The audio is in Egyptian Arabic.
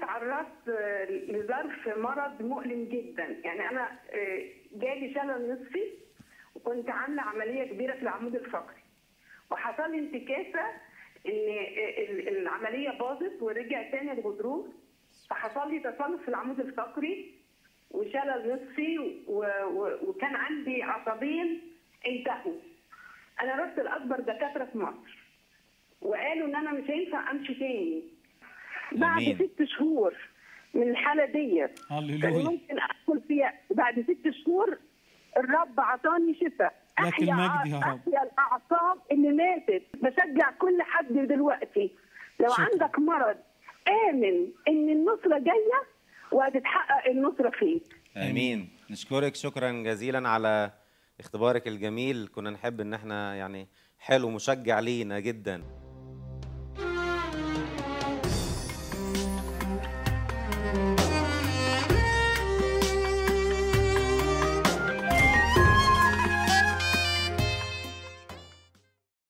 تعرضت آه، لظرف مرض مؤلم جدا يعني انا آه، جالي شلل نصفي وكنت عامله عمليه كبيره في العمود الفقري وحصل لي انتكاسه ان آه، ال- العمليه باظت ورجع تاني الغضروف فحصل لي تصلب في العمود الفقري وشلل نصفي و... و... وكان عندي عصبين انتهوا انا رحت لاكبر دكاتره في مصر وقالوا ان انا مش هينفع امشي تاني بعد آمين. ست شهور من الحاله ديت كان هللويا ممكن ادخل فيها بعد ست شهور الرب عطاني شفاء لك احيا المجد يا ع- رب. احيا الاعصاب اللي ماتت بشجع كل حد دلوقتي لو شكرا. عندك مرض امن ان النصره جايه وهتتحقق النصره فيك امين نشكرك شكرا جزيلا على اختبارك الجميل كنا نحب ان احنا يعني حلو مشجع لينا جدا